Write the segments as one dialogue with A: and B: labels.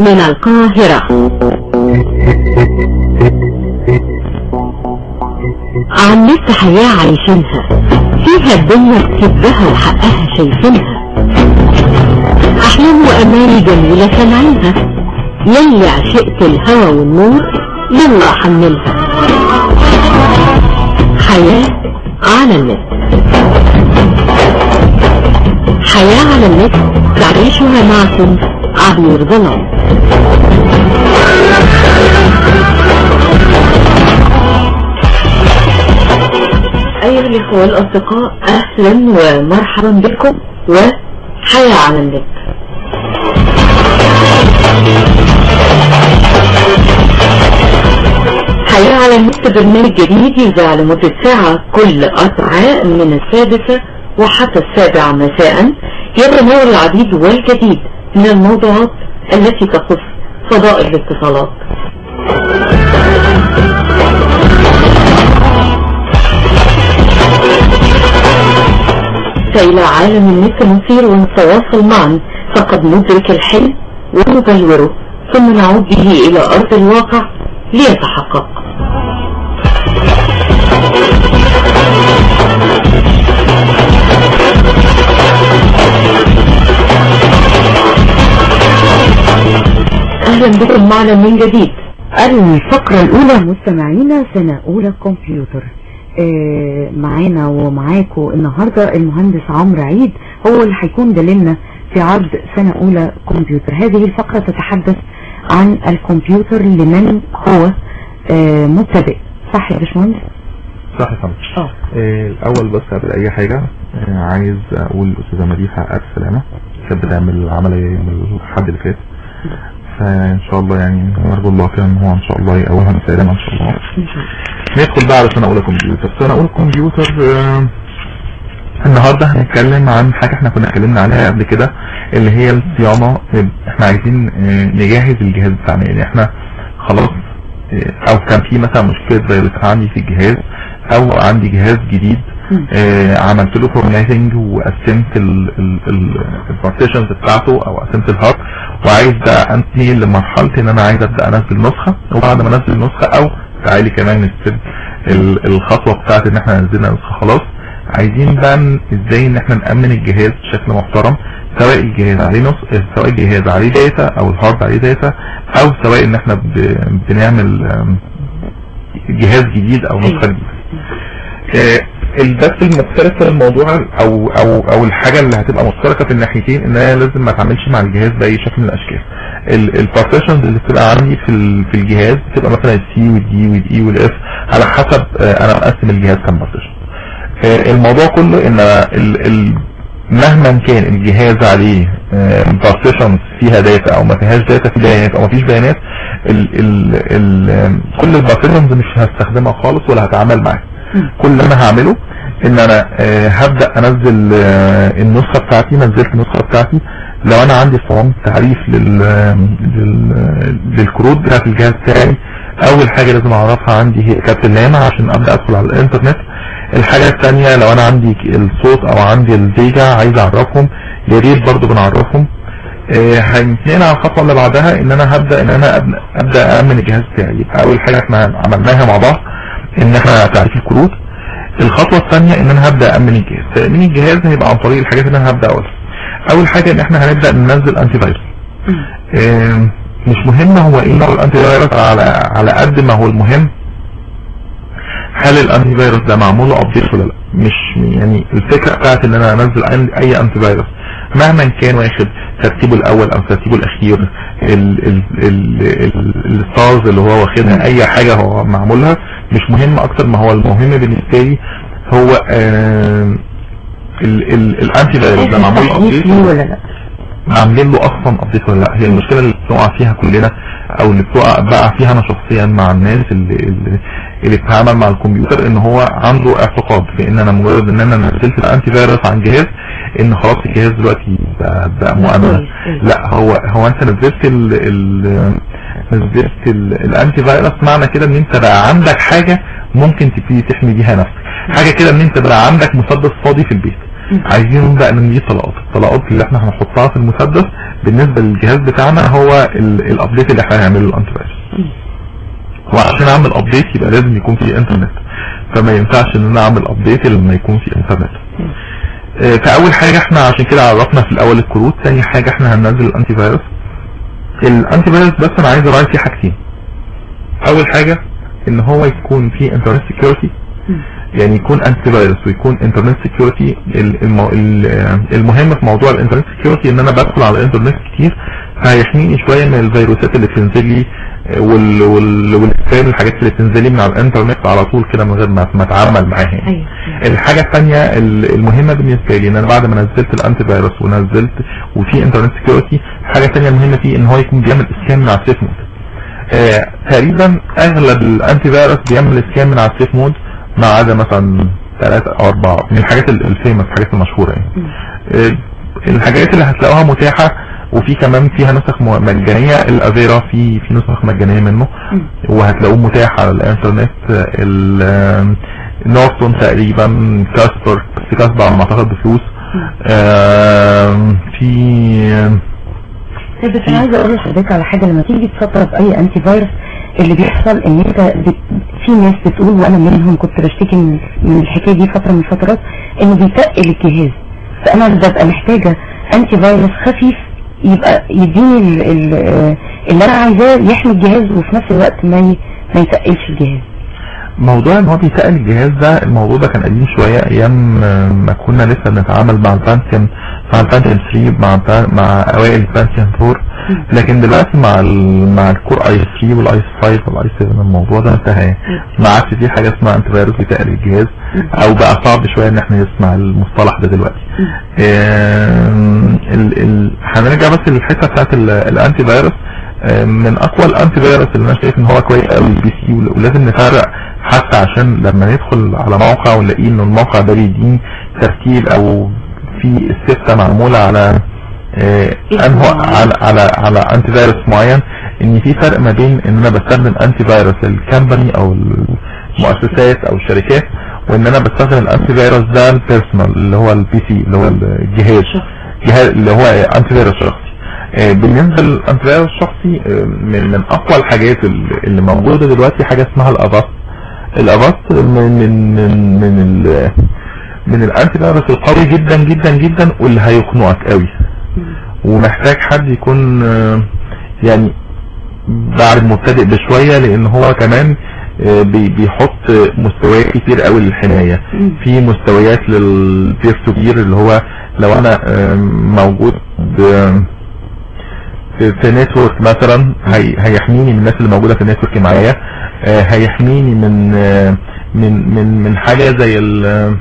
A: من القاهرة عن لسه حياة عايشينها فيها الدنيا بتبها وحقها شايفينها أحلام وأماني جميلة سامعينها يلي عشقت الهوى والنور يلا حملها حياة على النت حياة على النت تعيشها معكم عبير ظلام أيها الإخوة والأصدقاء أهلا ومرحبا بكم وحياة على النت حياة على النت برنامج جديد يذاع لمدة ساعة كل أربعاء من السادسة وحتى السابعة مساء يتناول العديد والجديد من الموضوعات التي تخص فضاء الاتصالات فإلى عالم النت نصير ونتواصل معا فقد ندرك الحلم ونبلوره ثم نعود به إلى أرض الواقع ليتحقق أهلا بكم معنا من جديد
B: الفقرة الأولى مستمعينا سنة أولى كمبيوتر آه، معانا ومعاكم النهاردة المهندس عمرو عيد هو اللي هيكون دليلنا في عرض سنة أولى كمبيوتر هذه الفقرة تتحدث عن الكمبيوتر لمن هو آه، مبتدئ صح يا باشمهندس؟
C: صح يا فندم
B: اه
C: آه، الاول بس قبل اي حاجه آه، عايز اقول الاستاذه مديحه الف سلامه كانت بتعمل العمليه يوم الحد اللي فات فان شاء الله يعني نرجو الله كده ان هو ان شاء الله يقومها بسلامه ان شاء الله ندخل بقى على سنه اولى كمبيوتر سنه اولى كمبيوتر آه، النهارده هنتكلم عن حاجه احنا كنا اتكلمنا عليها قبل كده اللي هي الصيانه احنا عايزين آه، نجهز الجهاز بتاعنا يعني احنا خلاص آه، او كان في مثلا مشكله فيروس عندي في الجهاز او عندي جهاز جديد آه، عملت له فورماتنج وقسمت البارتيشنز بتاعته او قسمت الهارد وعايز بقى انتهي لمرحله ان انا عايز ابدا انزل نسخه وبعد ما انزل نسخه او تعالي كمان نستب الخطوه بتاعت ان احنا نزلنا نسخه خلاص عايزين بقى ن- ازاي ان احنا نامن الجهاز بشكل محترم سواء الجهاز عليه نص سواء الجهاز عليه داتا او الهارد عليه داتا او سواء ان احنا ب- بنعمل آم، جهاز جديد او نسخه جديده آه، البث المختلف في الموضوع او او او الحاجه اللي هتبقى مشتركه في الناحيتين ان انا لازم ما اتعاملش مع الجهاز باي شكل من الاشكال البارتيشنز اللي بتبقى عندي في ال- في الجهاز بتبقى مثلا السي والدي والاي والاف على حسب آه، انا مقسم الجهاز كام بارتيشن الموضوع كله ان أنا ال ال مهما كان الجهاز عليه بارتيشنز فيها داتا او ما فيهاش داتا في بيانات او ما فيش بيانات ال ال ال كل البارتيشنز مش هستخدمها خالص ولا هتعامل معاها كل اللي انا هعمله ان انا آه، هبدا انزل آه، النسخه بتاعتي نزلت النسخه بتاعتي لو انا عندي صمام تعريف لل لل- للكروت بتاعت الجهاز بتاعي اول حاجه لازم اعرفها عندي هي كارت اللامع عشان ابدا ادخل على الانترنت الحاجه الثانيه لو انا عندي الصوت او عندي الفيجا عايز اعرفهم يا ريت برضه بنعرفهم آه، هنتنقل على الخطوه اللي بعدها ان انا هبدا ان انا أبنى ابدا امن الجهاز بتاعي يبقى اول حاجه احنا عملناها مع بعض ان احنا تعريف الكروت الخطوه الثانيه ان انا هبدا امن الجهاز تامين الجهاز هيبقى عن طريق الحاجات اللي انا هبدا اقولها اول حاجه ان احنا هنبدا ننزل انتي فيروس آم، مش مهم هو ايه نوع الانتي فيروس على على قد ما هو المهم هل الانتي فيروس ده معمول له ابديت ولا لا مش يعني الفكره بتاعت ان انا انزل أي- اي انتي فيروس مهما كان واخد ترتيبه الاول او ترتيبه الاخير ال- ال- ال- ال- الستارز اللي هو واخدها اي حاجه هو معمولها مش مهم اكتر ما هو المهم بالنسبه لي هو آم، ال- ال- الانتي فيروس ده معمول له
B: تحديث
C: ابديت
B: ليه ولا لا؟
C: عاملين له اصلا ابديت ولا لا هي المشكله اللي بنقع فيها كلنا او اللي بتقع بقى فيها انا شخصيا مع الناس اللي اللي, اللي بتتعامل مع الكمبيوتر ان هو عنده اعتقاد في ان انا مجرد ان انا نزلت الانتي فيروس عن جهاز ان خلاص الجهاز دلوقتي بقى, بقى مؤمن لا هو هو انت نزلت ال ال نزلت ال- الانتي فيروس معنى كده ان انت بقى عندك حاجه ممكن تبتدي تحمي بيها نفسك حاجه كده ان انت بقى عندك مسدس فاضي في البيت عايزين بقى نمليه طلقات الطلقات اللي احنا هنحطها في المسدس بالنسبه للجهاز بتاعنا هو الابديت اللي احنا هنعمله الانتي فايروس وعشان اعمل ابديت يبقى لازم يكون في انترنت فما ينفعش ان انا اعمل ابديت لما يكون في انترنت آه، فاول حاجه احنا عشان كده عرفنا في الاول الكروت ثاني حاجه احنا هننزل الانتي فايروس الانتي فايروس بس انا عايز اراعي فيه حاجتين اول حاجه ان هو يكون فيه انترنت سكيورتي يعني يكون انتي فايروس ويكون انترنت سكيورتي المهم في موضوع الانترنت سكيورتي ان انا بدخل على الانترنت كتير فهيحميني شويه من الفيروسات اللي بتنزل لي آه، وال وال والسبام الحاجات اللي بتنزل لي من على الانترنت على طول كده من غير ما ما اتعامل معاها يعني.
B: ايوه
C: الحاجة الثانية المهمة بالنسبة لي ان انا بعد ما نزلت الانتي فيروس ونزلت وفي انترنت سكيورتي الحاجة الثانية المهمة فيه ان هو يكون بيعمل اسكان من على السيف مود آه تقريبا اغلب الانتي فيروس بيعمل اسكان من على السيف مود ما عدا مثلا ثلاثة او اربعة من الحاجات ال- الفيمس الحاجات المشهورة يعني آه الحاجات اللي هتلاقوها متاحة وفي كمان فيها نسخ م- مجانية الافيرا في في نسخ مجانية منه وهتلاقوه متاح على الانترنت ال- نورتون تقريبا كاسبر بس كاسبر على ما اعتقد بفلوس آم، في
B: طيب بس انا عايزه اقول لحضرتك على حاجه لما تيجي تسطر في اي انتي فايروس اللي بيحصل ان انت بت... في ناس بتقول وانا منهم كنت بشتكي من, من الحكايه دي فتره من الفترات انه بيتقل الجهاز فانا ببقى محتاجه انتي فايروس خفيف يبقى يديني ال... ال... اللي انا عايزاه يحمي الجهاز وفي نفس الوقت ما ي... ما يتقلش الجهاز
C: موضوع ان هو بيتقل الجهاز ده الموضوع ده كان قديم شوية ايام آه، ما كنا لسه بنتعامل مع البانتيوم مع البانتيوم 3 مع البا- مع اوائل البانتيوم 4 لكن دلوقتي مع ال مع الكور اي 3 والاي 5 والاي 7 الموضوع ده انتهى ما عادش في حاجه اسمها انتي فيروس بيتقل الجهاز او بقى صعب شويه ان احنا نسمع المصطلح ده دلوقتي آم، ال ال هنرجع بس للحته بتاعت ال- الانتي فيروس آم، من اقوى الانتي فيروس اللي انا شايف ان هو كويس قوي البي سي ولازم نفرق حتى عشان لما ندخل على موقع ونلاقيه ان الموقع ده بيديني ترتيب او في الستة معمولة على آه، انه على على على انتي فيروس معين ان في فرق ما بين ان انا بستخدم انتي فيروس للكمباني او المؤسسات او الشركات وان انا بستخدم الانتي فيروس ده البيرسونال اللي هو البي سي اللي هو الجهاز جهاز اللي هو انتي فيروس شخصي آه، بالنسبه للانتي فيروس الشخصي آه، من من اقوى الحاجات اللي اللي موجوده دلوقتي حاجه اسمها الافاست الافاست من من من من ال من الانتي فيروس القوي جدا جدا جدا واللي هيخنقك قوي ومحتاج حد يكون آه، يعني بعد مبتدئ بشوية لان هو كمان آه، بي- بيحط مستويات كتير قوي للحماية في مستويات للبير تو بير اللي هو لو انا آه، موجود ب- في, في نتورك مثلا هي هيحميني من الناس اللي موجودة في النتورك معايا آه، هيحميني من آه، من من من حاجة زي ال-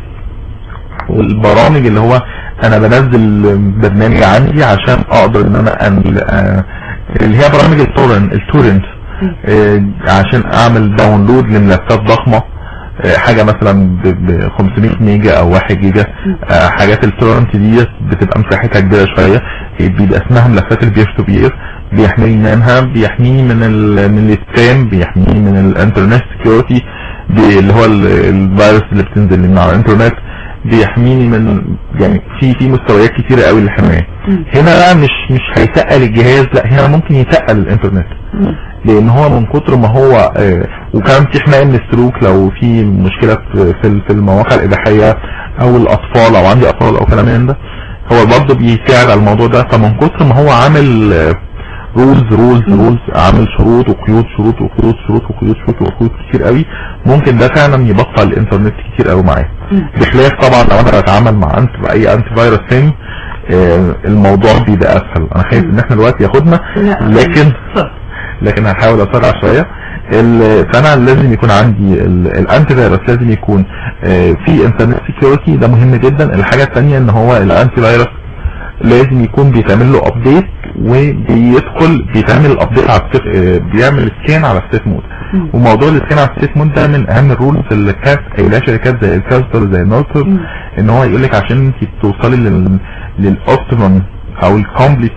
C: البرامج اللي هو انا بنزل برنامج عندي عشان اقدر ان انا أنزل آه، اللي هي برامج التورنت التورنت آه، عشان اعمل داونلود لملفات ضخمة آه، حاجة مثلا ب 500 ميجا او 1 جيجا آه، حاجات التورنت دي بتبقى مساحتها كبيرة شوية آه، بيبقى اسمها ملفات البير تو بير بيحميني منها بيحميني من ال من السبام بيحميني من الانترنت سكيورتي اللي هو ال- الفيروس اللي بتنزل من على الانترنت بيحميني من يعني في في مستويات كتيرة قوي للحماية هنا بقى مش مش هيتقل الجهاز لا هنا ممكن يتقل الانترنت لان هو من كتر ما هو آه وكمان في حمايه من السلوك لو في مشكله في في في المواقع الاباحيه او الاطفال او عندي اطفال او كلام من ده هو برضه بيساعد على الموضوع ده فمن كتر ما هو عامل رولز رولز رولز عامل شروط وقيود شروط وقيود شروط وقيود شروط وقيود كتير قوي ممكن ده فعلا يبطل الانترنت كتير قوي معايا بخلاف طبعا لو انا بتعامل مع انت باي انتي فيروس تاني آه، الموضوع بيبقى اسهل انا خايف ان احنا دلوقتي ياخدنا
A: لا.
C: لكن لكن هحاول اسرع شويه ال- فانا لازم يكون عندي ال- الانتي فيروس لازم يكون آه، في انترنت سكيورتي ده مهم جدا الحاجه الثانيه ان هو الانتي فيروس لازم يكون بيتعمل له ابديت وبيدخل بيتعمل الابديت على السيف آه، بيعمل سكان على السيف مود وموضوع السكان على السيف مود ده من اهم الرولز اللي كانت قايلها شركات زي الكاستر زي النورتر ان هو يقول لك عشان انت توصلي لل للاوبتيمم او الكومبليت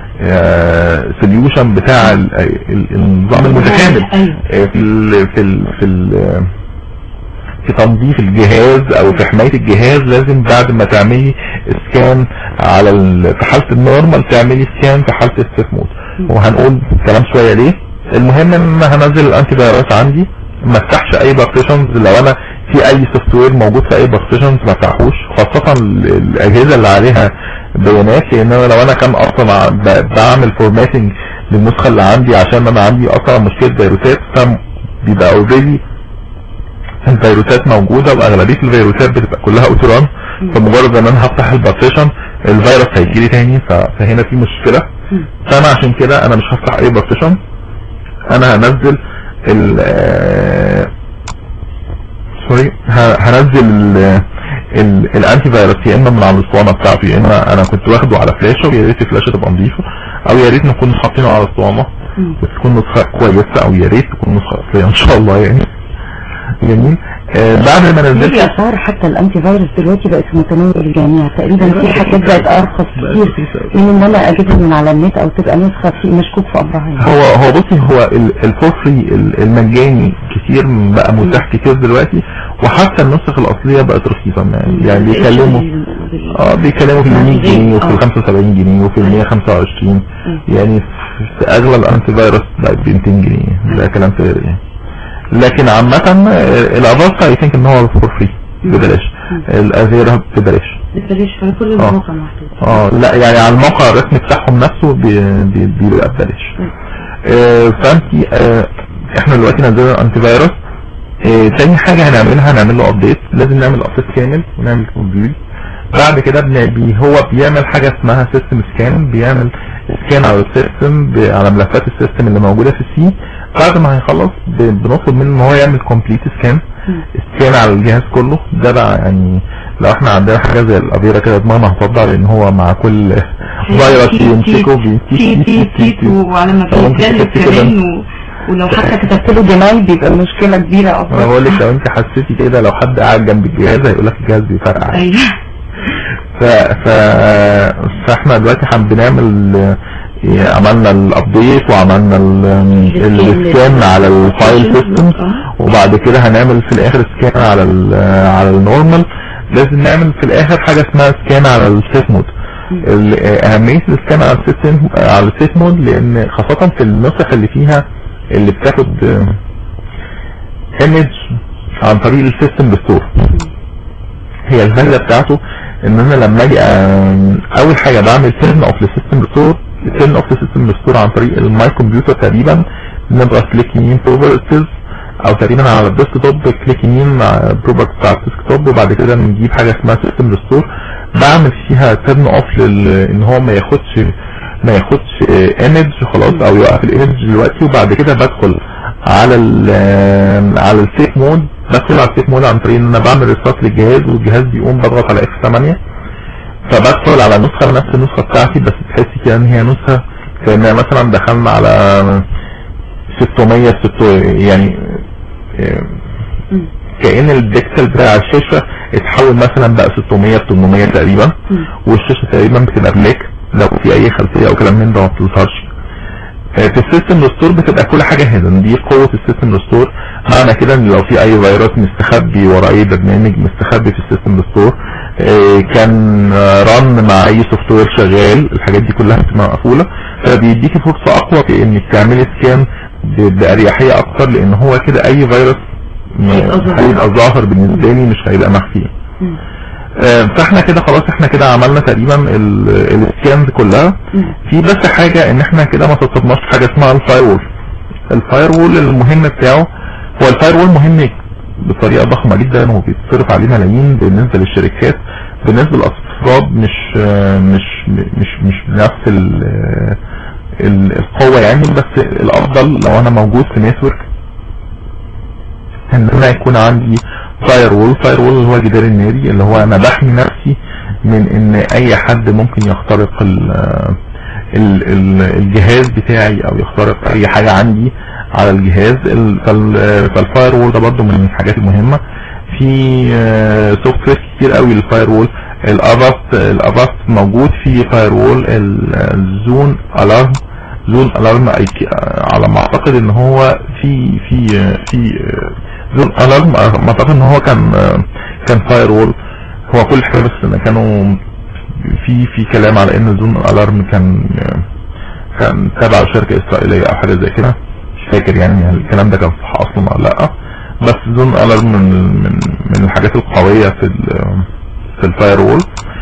C: سوليوشن بتاع ال- ال- النظام المتكامل
A: أيوة.
C: آه، في ال في ال في ال في تنظيف الجهاز او في حماية الجهاز لازم بعد ما تعملي سكان على ال... في حالة النورمال تعملي سكان في حالة السيف مود وهنقول كلام شوية ليه المهم ان انا هنزل الانتي فيروس عندي ما افتحش اي بارتيشنز لو انا في اي سوفت وير موجود في اي بارتيشنز ما افتحوش خاصة ال- الاجهزة اللي عليها بيانات لان انا لو انا كان اصلا ب- بعمل فورماتنج للنسخة اللي عندي عشان انا عندي اصلا مشكلة فيروسات فبيبقى اوريدي الفيروسات موجودة واغلبية الفيروسات بتبقى كلها اوتوران فمجرد ان انا هفتح البارتيشن الفيروس هيجيلي تاني ف- فهنا في مشكلة فانا عشان كده انا مش هفتح اي بارتيشن انا هنزل ال سوري ه- هنزل ال- ال- الانتي فيروس يا اما من على الاسطوانه بتاعته يا اما انا كنت واخده على فلاشه ويا ريت الفلاشه تبقى نظيفه او يا ريت نكون حاطينه على الاسطوانه وتكون نسخه كويسه او يا ريت تكون نسخه اصليه ان شاء الله يعني جميل آه بعد ما
B: في
C: نزلت
B: اسعار حتى الانتي فيروس دلوقتي بقت في متناول الجميع تقريبا في حاجات بقت ارخص كتير من ان انا اجيبها من على النت او تبقى نسخه في مشكوك في امرها يعني.
C: هو هو بصي هو الفور فري المجاني كتير بقى متاح كتير دلوقتي وحتى النسخ الاصليه بقت رخيصه يعني بيكلموا اه بيكلموا في ال 100 جنيه وفي ال 75 جنيه وفي ال 125 يعني في اغلى الانتي فيروس بقت ب 200 جنيه ده كلام فارغ يعني لكن عامة الافاستا اي ثينك ان هو فور فري ببلاش الازيرا ببلاش
A: ببلاش في كل
C: آه.
A: المواقع محطوط
C: اه لا يعني على الموقع الرسمي بتاعهم نفسه بي- بي- بيبقى ببلاش آه، فانت آه، احنا دلوقتي نزلنا انتي فيروس آه، تاني حاجة هنعملها هنعمل له ابديت لازم نعمل ابديت كامل ونعمل كومبليت بعد كده بن- بي هو بيعمل حاجة اسمها سيستم سكان بيعمل سكان على السيستم ب- على ملفات السيستم اللي موجودة في السي بعد ما هيخلص ب- بنطلب منه ان هو يعمل كومبليت سكان سكان على الجهاز كله ده بقى يعني لو احنا عندنا حاجة زي الافيرا كده دماغنا هتفضع لان هو مع كل فيروس يمسكه بيتيت
A: تيت تيت وعلى ما
C: طبعاً
A: بيتجلد
C: كتبت كده.
A: كمان و- ولو حتى
B: كتبت له ديناي بيبقى مشكله كبيره
C: انا
B: اصلا
C: بقول لك لو انت حسيتي كده لو حد قاعد جنب الجهاز هيقول لك الجهاز بيفرقع
A: ايوه
C: ف... ف... فاحنا دلوقتي حن بنعمل آه، عملنا الابديت وعملنا ال- السكان على الفايل سيستم وبعد كده هنعمل في الاخر سكان على ال على النورمال لازم نعمل في الاخر حاجه اسمها سكان على السيت مود ال- آه، اهميه السكان على السيت على السيت مود لان خاصه في النسخ اللي فيها اللي بتاخد ايمج عن طريق السيستم ريستور هي الفايده بتاعته ان انا لما اجي آه، اول حاجه بعمل تيرن اوف للسيستم ريستور تيرن اوف للسيستم ريستور عن طريق الماي كمبيوتر تقريبا نبقى كليك يمين بروبرتيز او تقريبا على الديسك توب كليك يمين بروبرت بتاع الديسك توب وبعد كده نجيب حاجه اسمها سيستم ريستور بعمل فيها تيرن اوف لل ان هو ما ياخدش ما ياخدش ايمج خلاص او يوقف الايمج دلوقتي وبعد كده بدخل على ال على السيف مود بدخل على السيف مود عن طريق ان انا بعمل ريستارت للجهاز والجهاز بيقوم بضغط على اف 8 فبدخل على نسخه نفس النسخه بتاعتي بس تحسي كده ان هي نسخه كانها مثلا دخلنا على 600 600 يعني آه، كأن البكسل بتاع الشاشة اتحول مثلا بقى 600 ب 800 تقريبا والشاشة تقريبا بتبقى بلاك لو في اي خلفية او كلام من ده ما بتظهرش آه، في السيستم ريستور بتبقى كل حاجة هيدن دي قوة السيستم ريستور معنى كده ان لو في اي فيروس مستخبي ورا اي برنامج مستخبي في السيستم ريستور آه، كان رن مع اي سوفت وير شغال الحاجات دي كلها بتبقى مقفولة فبيديكي فرصة اقوى في انك تعملي سكان ب- باريحية اكتر لان هو كده اي فيروس م-
A: هيبقى ظاهر.
C: هيبقى ظاهر بالنسبة لي مش هيبقى مخفي آه، فاحنا كده خلاص احنا كده عملنا تقريبا ال- السكانز كلها في بس حاجة ان احنا كده ما سطبناش حاجة اسمها الفاير وول الفاير وول المهم بتاعه هو الفاير وول مهم بطريقة ضخمة جدا وبيتصرف عليه ملايين بالنسبة للشركات بالنسبة للافراد مش آه، مش مش مش بنفس ال- آه، ال- القوة يعني بس الافضل لو انا موجود في نتورك ان انا يكون عندي فاير وول فاير وول اللي هو جدار الناري اللي هو انا بحمي نفسي من ان اي حد ممكن يخترق ال ال ال الجهاز بتاعي او يخترق اي حاجة عندي على الجهاز ال- فال- فالفاير وول ده برضو من الحاجات المهمة في سوفت وير كتير قوي للفاير وول الافاست الافاست موجود في فاير وول الزون الارم زون الارم على ما اعتقد ان هو في في في زون الارم ما اعتقد ان هو كان كان فاير وول هو كل حاجه بس إن كانوا في في كلام على ان زون الارم كان كان تبع شركه اسرائيليه او حاجه زي كده مش فاكر يعني هل الكلام ده كان صح اصلا ولا لا بس زون الارم من من من الحاجات القويه في ال في الفاير وول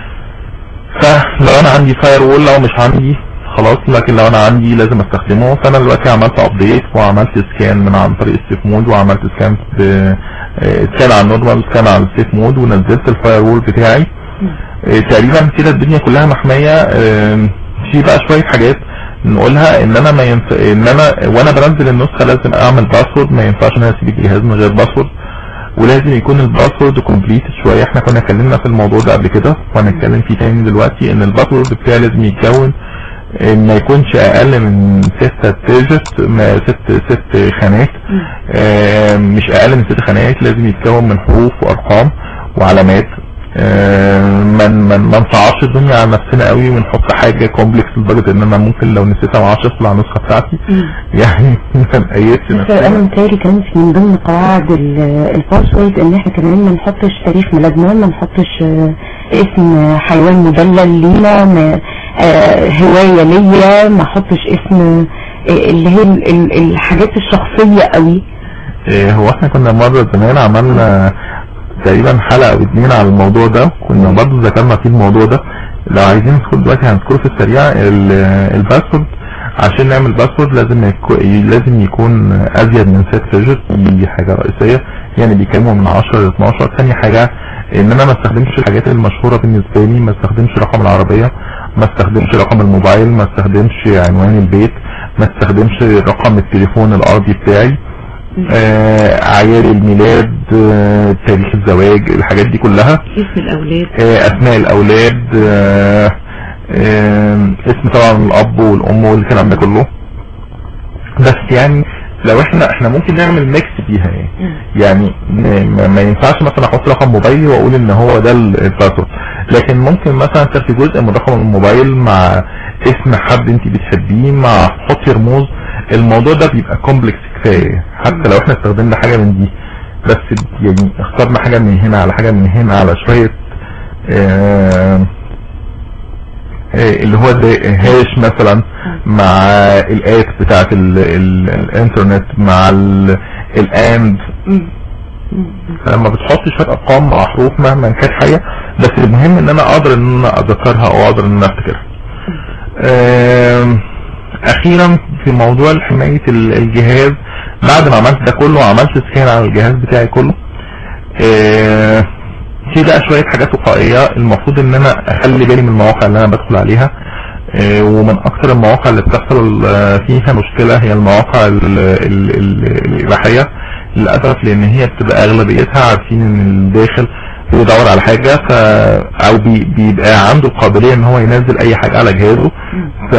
C: فلو انا عندي فاير وول لو مش عندي خلاص لكن لو انا عندي لازم استخدمه فانا دلوقتي عملت ابديت وعملت سكان من عن طريق السيف مود وعملت سكان ب سكان على النورمال وسكان على السيف مود ونزلت الفاير وول بتاعي آه، تقريبا كده الدنيا كلها محميه آه، في بقى شويه حاجات نقولها ان انا ما ينف... ان انا وانا بنزل النسخه لازم اعمل باسورد ما ينفعش ان انا اسيب الجهاز من غير باسورد ولازم يكون الباسورد كومبليت شويه احنا كنا اتكلمنا في الموضوع ده قبل كده وهنتكلم فيه تاني دلوقتي ان الباسورد بتاعي لازم يتكون إن ما يكونش اقل من ستة ديجيت ما ست ست خانات آه، مش اقل من ست خانات لازم يتكون من حروف وارقام وعلامات آه، ما ما ما نصعبش الدنيا على نفسنا قوي ونحط حاجه كومبلكس لدرجه ان انا ممكن لو نسيتها ما اعرفش ادخل على النسخه بتاعتي يعني ما نقيدش
B: بس
C: نفسنا
B: انا متهيألي كمان في من ضمن قواعد ال- الباسورد ان احنا كمان ما نحطش تاريخ ميلادنا ما نحطش آه، اسم حيوان مدلل لينا ما آه، هواية ليا ما احطش اسم آه، اللي هي ال- ال- الحاجات الشخصية قوي
C: إيه، هو احنا كنا مرة زمان عملنا تقريبا حلقة او اتنين على الموضوع ده كنا برضو ذكرنا فيه الموضوع ده لو عايزين ندخل دلوقتي هنذكره في السريع ال- الباسورد عشان نعمل باسورد لازم يكو لازم يكون ازيد من ست ديجيت دي حاجة رئيسية يعني بيكلموا من 10 ل 12 ثاني حاجة ان انا ما استخدمش الحاجات المشهورة بالنسبة لي ما استخدمش رقم العربية ما استخدمش رقم الموبايل ما استخدمش عنوان البيت ما استخدمش رقم التليفون الارضي بتاعي آه، اعياد الميلاد آه، تاريخ الزواج الحاجات دي كلها
A: اسم الاولاد
C: آه، اسماء الاولاد آه، آه، اسم طبعا الاب والام والكلام ده كله بس يعني لو احنا احنا ممكن نعمل ميكس فيها يعني يعني م- ما- ما ينفعش مثلا احط رقم موبايلي واقول ان هو ده ال- الباسورد لكن ممكن مثلا تاخدي جزء من رقم الموبايل مع اسم حد انت بتحبيه مع حطي رموز الموضوع ده بيبقى كومبلكس كفايه حتى لو احنا استخدمنا حاجه من دي بس يعني اخترنا حاجه من هنا على حاجه من هنا على شويه آه آه، اللي هو ده هاش مثلا مع الات بتاعت ال ال الانترنت مع ال- الاند فلما بتحط شويه ارقام مع حروف مهما كانت حاجه بس المهم ان انا اقدر ان انا اذكرها او اقدر ان انا افتكرها آم، اخيرا في موضوع حمايه ال- الجهاز بعد ما عملت ده كله وعملت سكان على الجهاز بتاعي كله آه، في بقى شويه حاجات وقائيه المفروض ان انا اخلي بالي من المواقع اللي انا بدخل عليها آه، ومن اكتر المواقع اللي بتحصل آه، فيها مشكله هي المواقع ال- ال- ال- الاباحيه للاسف لان هي بتبقى اغلبيتها عارفين ان الداخل بيدور على حاجه ف او بي... بيبقى عنده القابليه ان هو ينزل اي حاجه على جهازه ف...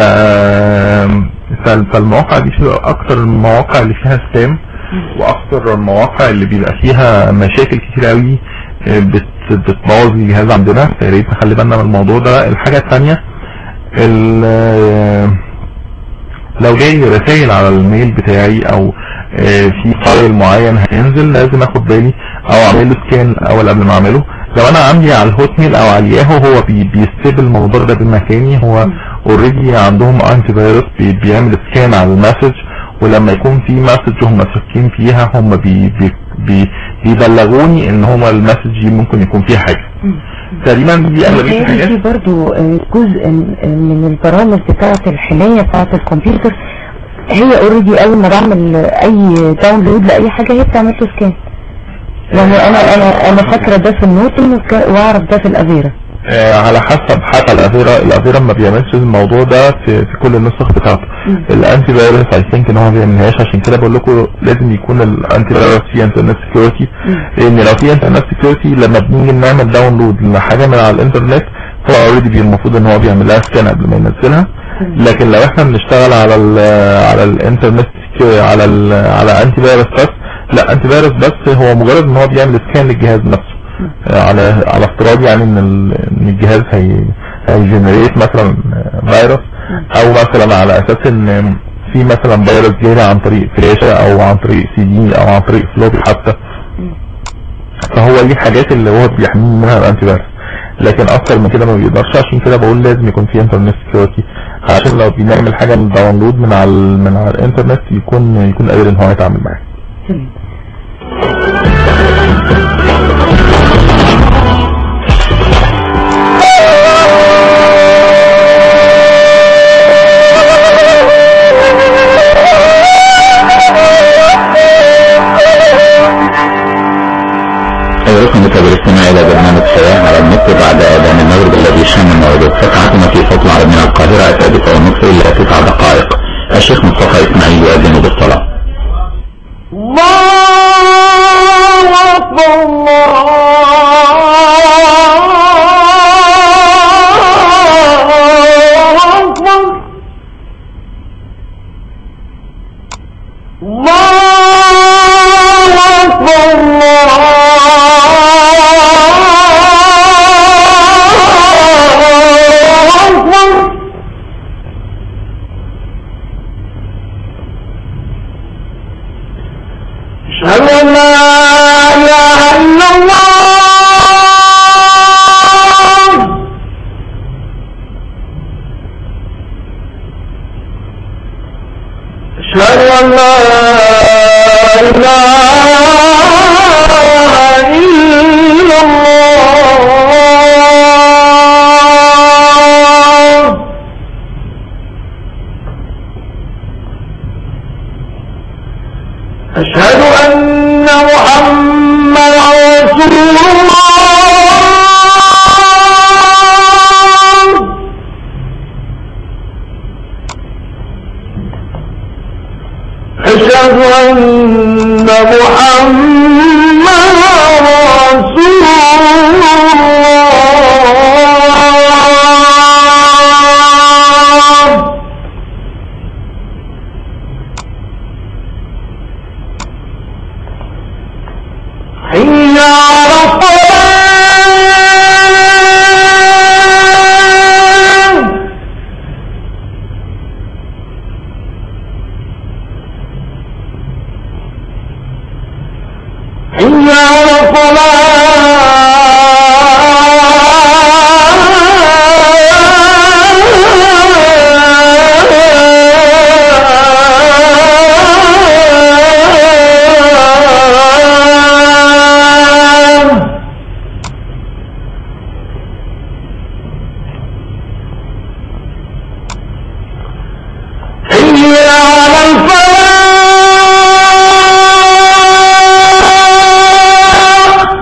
C: ف- فالمواقع دي بتبقى اكتر المواقع اللي فيها سبام واكتر المواقع اللي بيبقى فيها مشاكل كتير قوي آه، بت... بتبوظ الجهاز عندنا فيا ريت نخلي بالنا من الموضوع ده الحاجه الثانيه ال... لو جاي رسائل على الميل بتاعي او آه، في فايل معين هينزل لازم اخد بالي او اعمل له سكان الاول قبل ما اعمله لو انا عندي على الهوت ميل او على الياهو هو بي بيستقبل الموضوع ده بمكاني هو اوريدي عندهم انتي فيروس بي بيعمل سكان على المسج ولما يكون في مسج هم شاكين فيها هم بي بي بي بيبلغوني ان هو المسج دي ممكن يكون فيها حاجه تقريبا دي اغلبيه
B: متهيألي
C: الحاجات
B: في برضو آه، جزء من- من البرامج بتاعة الحماية بتاعة الكمبيوتر هي اوريدي اول ما بعمل اي داونلود لاي حاجة هي بتعمل له سكان يعني انا انا انا فاكرة ده في النوتن وك- واعرف ده في الافيرا
C: آه، على حسب حتى الافيرا الافيرا ما بيعملش الموضوع ده في, في كل النسخ بتاعته الانتي فيروس اي ثينك ان هو ما بيعملهاش عشان كده بقول لكم لازم يكون الانتي فيروس فيه انترنت سكيورتي لان لو في انترنت سكيورتي لما بنيجي نعمل داونلود لحاجه من على الانترنت هو اوريدي المفروض ان هو بيعمل لها سكان قبل ما ينزلها لكن لو احنا بنشتغل على ال على الانترنت على ال على انتي فيروس بس لا انتي فيروس بس هو مجرد ان هو بيعمل سكان للجهاز نفسه على على افتراض يعني ان ال- ان الجهاز هي هيجنريت مثلا فيروس او مثلا على اساس ان في مثلا فيروس جاي عن طريق فلاشة او عن طريق سي دي او عن طريق فلوبي حتى فهو دي الحاجات اللي هو بيحميني منها الانتي فيروس لكن اكتر من كده ما بيقدرش عشان كده بقول لازم يكون في انترنت سكيورتي عشان لو بنعمل حاجه من داونلود من على ال- من على الانترنت يكون يكون قادر ان هو يتعامل معاها
B: تمام
D: أيضاكم متابع الاستماع إلى برنامج حياة على النت بعد أذان المغرب الذي شن الموعد فتحتنا في صوت العرب من القاهرة السادسة والنصف إلى تسع دقائق الشيخ مصطفى إسماعيل يؤذن بالصلاة
E: الله أكبر الله أكبر الله أكبر الله أكبر أشهد أن لا إله إلا الله أشهد أن لا إله إلا الله أشهد أن محمد رسول الله أشهد أن محمد رسول الله حي على الصلاة حي على الصلاة حي على الفلاح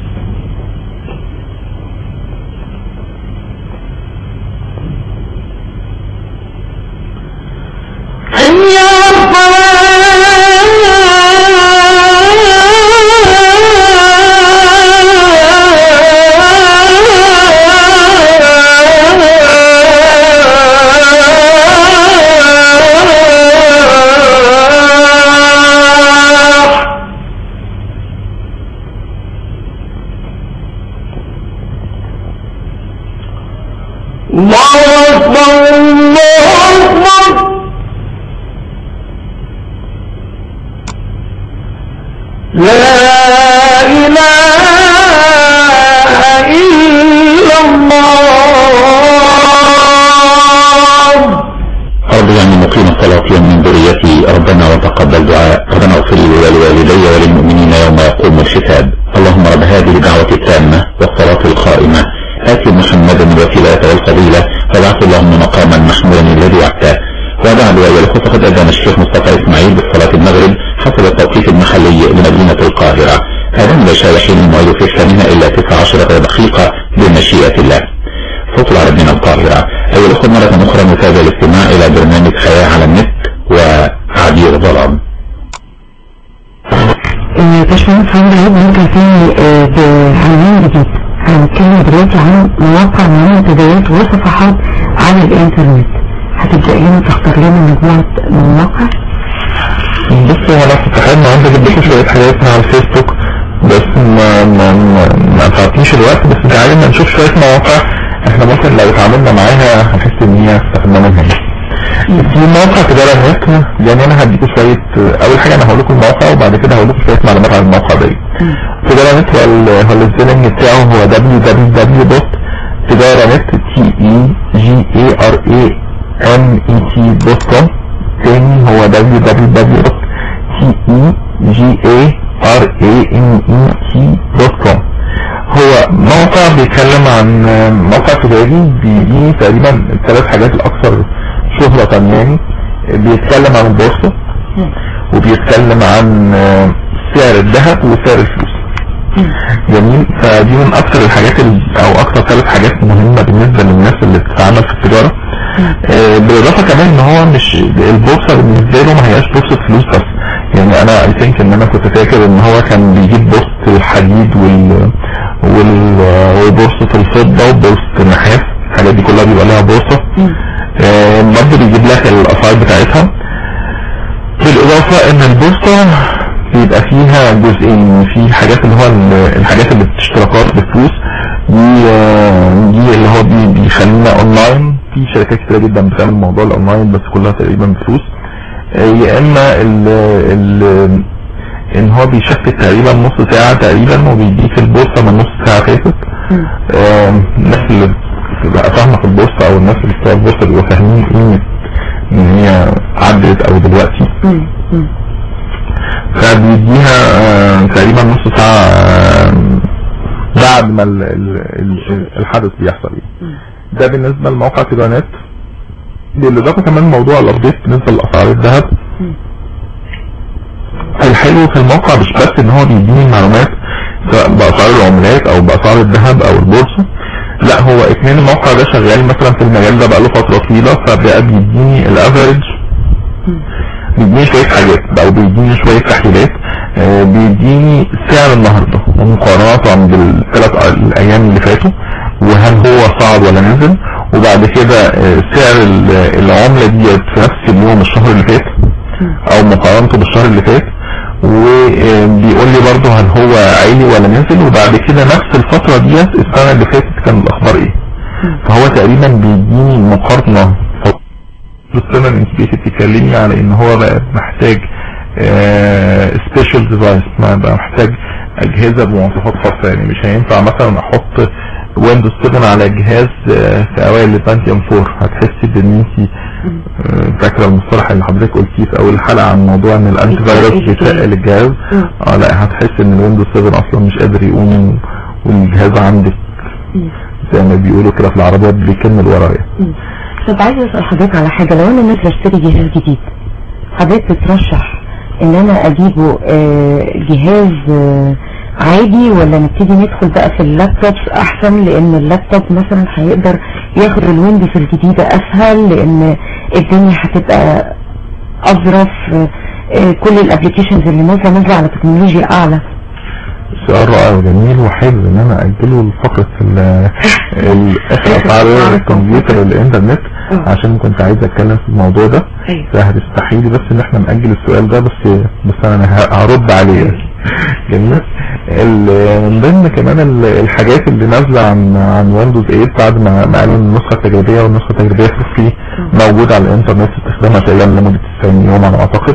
E: حي على الفلاح الله أكبر الله أكبر لا إله إلا الله
D: رب يعني مقيم الصلاة من ذريتي ربنا وتقبل دعاء ربنا اغفر لي ولوالدي وللمؤمنين يوم يقوم الحساب اللهم رب هذه الدعوة التامة والصلاة القائمة آت محمدا الوسيلة والفضيلة وابعث اللهم مقاما محمودا الذي وعدته وبعد أيها الأخوة فقد أذن الشيخ مصطفى إسماعيل بالصلاة المغرب حسب التوقيت المحلي لمدينة القاهرة أذان العشاء حين الموعد في الثامنة إلا تسع عشرة دقيقة بمشيئة الله صوت العرب من القاهرة أيها الأخوة مرة أخرى نتابع الاستماع إلى برنامج حياة على النت وعبير ظلام
B: آه، باشمهندس عمرو عيد نرجع تاني آه، بعنوان جديد هنتكلم دلوقتي عن مواقع منتديات وصفحات على الانترنت هتبدأ لنا تختار لنا مجموعة مواقع
C: بص هو انا كنت حابب النهارده اجيب لكم شويه حاجات من على الفيسبوك بس ما ما ما, ما فاتنيش الوقت بس تعالى ما نشوف شويه مواقع احنا ممكن لو اتعاملنا معاها هنحس ان هي استفدنا منها يعني. في موقع تجارة نت يعني انا هديكم شوية اول حاجة انا هقول لكم الموقع وبعد كده هقول لكم شوية معلومات عن الموقع ده تجارة نت هو ال- هو السبيلنج بتاعه هو www.تجارة نت t e g a r a n e t دوت كوم تاني هو www.t e g a r a n e t دوت كوم هو موقع بيتكلم عن موقع تجاري بيديه تقريبا الثلاث حاجات الاكثر شهرة يعني بيتكلم عن البورصة وبيتكلم عن سعر الذهب وسعر الفلوس جميل فدي من اكثر الحاجات ال- او اكثر ثلاث حاجات مهمة بالنسبة للناس اللي بتتعامل في التجارة آه، بالاضافة كمان ان هو مش البورصة بالنسبة له ما هياش بورصة فلوس بس يعني انا اي ثينك ان انا كنت فاكر ان هو كان بيجيب بورصة الحديد وال وال وبورصة الفضة وبورصة النحاس الحاجات دي كلها بيبقى لها بورصة آه، برضه بيجيب لك الاسعار بتاعتها بالاضافة ان البورصة بيبقى فيها جزئين في حاجات اللي هو ال- الحاجات اللي باشتراكات بفلوس دي آه، دي اللي هو بي- بيخلينا اونلاين في شركات كتيرة جدا بتعمل موضوع الاونلاين بس كلها تقريبا بفلوس آه، يا اما ال ال ان هو بيشفت تقريبا نص ساعة تقريبا وبيديك البورصة من نص ساعة فاتت آه، الناس اللي بتبقى فاهمة في البورصة او الناس اللي بتوع البورصة بيبقوا فاهمين قيمة ان هي عدت او دلوقتي فبيديها آه، تقريبا نص ساعة آه، بعد ما ال- ال- ال- الحدث بيحصل يعني. ده بالنسبة لموقع تيرانات بالإضافة كمان موضوع الأبديت بالنسبة لأسعار الذهب الحلو في الموقع مش بس ان هو بيديني معلومات سواء بأسعار العملات او بأسعار الذهب او البورصة لا هو اثنين الموقع ده شغال مثلا في المجال ده بقاله فترة طويلة فبقى بيديني الافريج بيديني شوية حاجات او بيديني شوية تحليلات آه، بيديني سعر النهاردة ومقارنة بالثلاث الايام اللي فاتوا وهل هو صعد ولا نزل وبعد كده آه، سعر ال- العملة ديت في نفس اليوم الشهر اللي فات او مقارنته بالشهر اللي فات وبيقول لي برضه هل هو عالي ولا نزل وبعد كده نفس الفترة ديت السنة اللي فاتت كان الاخبار ايه فهو تقريبا بيديني مقارنة السنة الانكبيتد تكلمني على ان هو بقى محتاج سبيشال ديفايس ما بقى محتاج اجهزة بمواصفات خاصة يعني مش هينفع مثلا احط ويندوز 7 على جهاز آه، في اوائل البانتيوم 4 هتحسي بان انت آه، فاكره المصطلح اللي حضرتك قلتيه في اول حلقه عن موضوع ان الانتي فيروس بيتقل الجهاز اه لا هتحس ان الويندوز 7 اصلا مش قادر يقوم والجهاز عندك زي ما بيقولوا كده في العربيات بيكمل ورايا
B: طب عايز اسال حضرتك على حاجه لو انا نازله اشتري جهاز جديد حضرتك بترشح ان انا اجيبه آه، جهاز آه، عادي ولا نبتدي ندخل بقى في اللابتوبس احسن لان اللابتوب مثلا هيقدر ياخد الويندوز الجديدة اسهل لان الدنيا هتبقى اظرف آه، آه، كل الابليكيشنز اللي نازله نازله على تكنولوجيا اعلى
C: سؤال رائع وجميل وحابب ان انا اجله لفقرة ال- ال- اسعار الكمبيوتر والانترنت عشان كنت عايز اتكلم في الموضوع ده
B: أيوة.
C: فهتستحي لي بس ان احنا نأجل السؤال ده بس بس انا ه- هرد عليه جميل ال- من ضمن كمان ال- الحاجات اللي نازلة عن عن ويندوز 8 بعد ما ما قالوا إن النسخة التجريبية والنسخة التجريبية فري موجودة على الانترنت استخدامها تقريبا لمدة 90 يوم على ما اعتقد